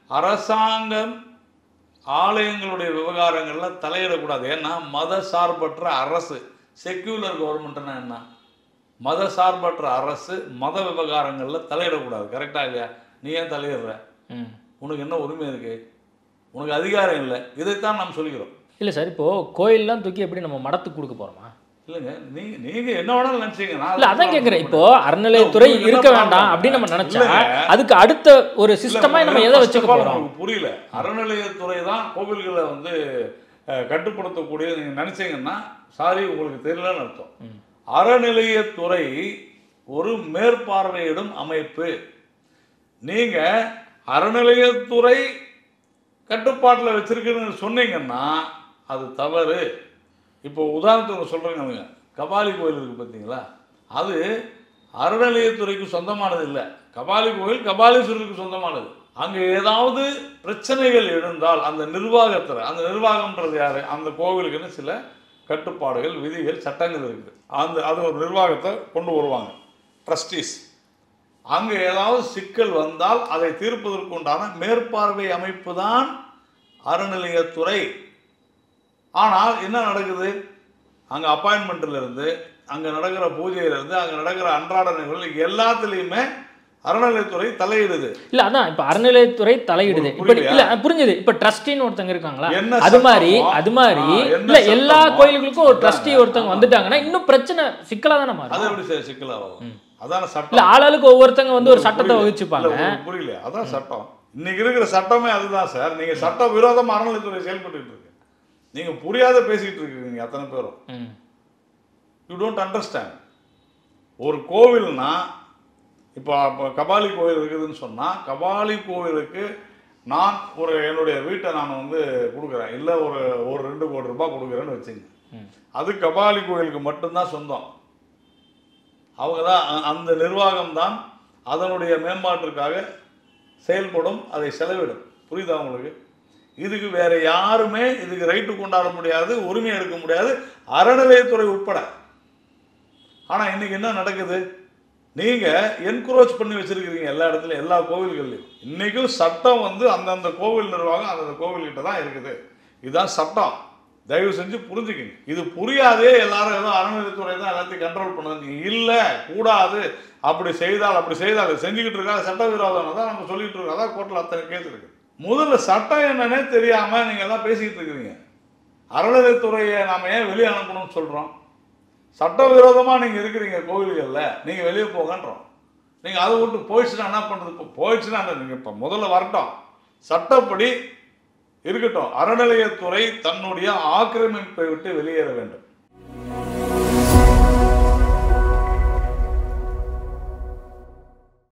அரசாங்கம் ஆலயங்களுடைய விவகாரங்கள்ல தலையிடக்கூடாது ஏன்னா மத சார்பற்ற அரசு செக்யூலர் கவர்மெண்ட்னா என்ன மத சார்பற்ற அரசு மத விவகாரங்கள்ல தலையிடக்கூடாது கரெக்டா இல்லையா நீ ஏன் தலையிடுற ம் உனக்கு என்ன உரிமை இருக்கு உனக்கு அதிகாரம் இல்லை இதைத்தான் நாம் சொல்கிறோம் இல்லை சார் இப்போ கோயில்லாம் தூக்கி எப்படி நம்ம மடத்துக்கு கொடுக்க போறோமா இல்லைங்க நீங்க நீங்க என்ன வேணாலும் நினைச்சீங்க நான் இல்ல அதான் கேக்குறேன் இப்போ அறநிலையத்துறை உங்களுக்கு என்ன இருக்க வேண்டாம் problem? அப்படின்னு நம்ம நினைச்சா இல்லைங்க. அதுக்கு அடுத்த ஒரு சிஸ்டமா நம்ம எதை வச்சுக்க போறோம் உங்களுக்கு புரியல அறநிலையத்துறை தான் கோவில்களை வந்து அஹ், கட்டுப்படுத்தக்கூடிய நீங்க நினைச்சீங்கன்னா சாரி உங்களுக்கு தெரியலன்னு அர்த்தம் ம். அறநிலையத்துறை ஒரு மேற்பார்வையிடும் அமைப்பு நீங்க அறநிலையத்துறை கட்டுப்பாட்டில் வச்சிருக்குன்னு சொன்னீங்கன்னா அது தவறு இப்போ உதாரணத்துக்கு சொல்கிறேங்க கபாலி கோயில் இருக்குது பார்த்தீங்களா அது அறநிலையத்துறைக்கு சொந்தமானது இல்லை கபாலி கோயில் கபாலீஸ்வரருக்கு சொந்தமானது அங்கே ஏதாவது பிரச்சனைகள் எழுந்தால் அந்த நிர்வாகத்தில் அந்த நிர்வாகம்ன்றது யார் அந்த கோவிலுக்குன்னு சில கட்டுப்பாடுகள் விதிகள் சட்டங்கள் இருக்குது அந்த அது ஒரு நிர்வாகத்தை கொண்டு வருவாங்க ட்ரஸ்டீஸ் அங்கே ஏதாவது சிக்கல் வந்தால் அதை தீர்ப்பதற்குண்டான மேற்பார்வை அமைப்பு தான் அறநிலையத்துறை ஆனால் என்ன நடக்குது அங்கே அப்பாயின்மெண்ட்ல இருந்து அங்கே நடக்கிற பூஜையில இருந்து அங்கே நடக்கிற அன்றாட நிகழ்வுகள் எல்லாத்துலேயுமே அறநிலையத்துறை தலையிடுது இல்ல அதான் இப்ப அறநிலையத்துறை தலையிடுது உங்களுக்கு இப்ப புரியலையா? இல்ல புரிஞ்சுது இப்ப ட்ரஸ்டின்னு ஒருத்தங்க இருக்காங்களா என்ன அது மாதிரி சட்டமோ? அது மாதிரி ஆ, என்ன இல்ல எல்லா சட்டமோ? கோயில்களுக்கும் ஒரு ட்ரஸ்டி அதாங்க. ஒருத்தங்க வந்துட்டாங்கன்னா இன்னும் பிரச்சனை சிக்கலா தானே அது மாறும் எப்படி சார் சிக்கலாகும் அதான இல்ல சட்டம் ஆளாளுக்கு ஒவ்வொருத்தங்க வந்து ஒரு உங்களுக்கு சட்டத்தை புரியல. வகுச்சுப்பாங்க இல்ல, உங்களுக்கு புரியல அதான் சட்டம் இன்னைக்கு இருக்கிற சட்டமே அதுதான் சார் நீங்க சட்ட விரோதமா அறநிலையத்துறை செயல்பட்டு இருக்கு நீங்க புரியாத பேசிட்டு இருக்கீங்க அத்தனை பேரும் ம். யூ டோன்ட் அண்டர்ஸ்டாண்ட் ஒரு கோவில்னா இப்போ இப்போ கபாலி கோவில் இருக்குதுன்னு சொன்னால் கபாலி கோவிலுக்கு நான் ஒரு என்னுடைய வீட்டை நான் வந்து கொடுக்குறேன் இல்லை ஒரு ஒரு ரெண்டு கோடி ரூபாய் கொடுக்குறேன்னு வச்சுங்க ம். அது கபாலி கோயிலுக்கு மட்டும்தான் சொந்தம் அவங்க தான் அ- அந்த நிர்வாகம் தான் அதனுடைய மேம்பாட்டிற்காக செயல்படும் அதை செலவிடும் புரியுதா உங்களுக்கு இதுக்கு வேற யாருமே இதுக்கு ரைட்டு கொண்டாட முடியாது உரிமை எடுக்க முடியாது அறநிலையத்துறை உட்பட ஆனா இன்னைக்கு என்ன நடக்குது நீங்க என்கரேஜ் பண்ணி வச்சிருக்கிறீங்க எல்லா இடத்துலயும் எல்லா கோவில்கள்லையும் இன்னைக்கும் சட்டம் வந்து அந்தந்த கோவில் நிர்வாகம் அந்தந்த கோவில்கிட்ட தான் இருக்குது இதுதான் சட்டம் தயவு செஞ்சு புரிஞ்சுக்கங்க இது புரியாதே எல்லாரும் ஏதோ அறநிலையத்துறை தான் எல்லாத்தையும் கண்ட்ரோல் பண்ணுங்க இல்லை கூடாது அப்படி செய்தால் அப்படி செய்தால் அது செஞ்சுக்கிட்டு இருக்கா சட்டவிரோதம் தான் நம்ம சொல்லிட்டு இருக்கோம் அதான் கோர்ட்டில் அத்தனை கேஸ் இருக்கு முதல்ல சட்டம் என்னன்னே தெரியாம நீங்க எல்லாம் பேசிக்கிட்டு இருக்கிறீங்க அறநிலையத்துறையை நாம ஏன் வெளியே அனுப்பணும்னு சொல்றோம் சட்டவிரோதமாக நீங்கள் இருக்கிறீங்க கோவில்களில் நீங்கள் வெளியே போங்கன்றோம் நீங்கள் அதை விட்டு போயிடுச்சுன்னா என்ன பண்ணுறது இப்போ போயிடுச்சுன்னா நீங்கள் இப்போ முதல்ல வரட்டும் சட்டப்படி இருக்கட்டும் அறநிலையத்துறை தன்னுடைய ஆக்கிரமிப்பை விட்டு வெளியேற வேண்டும்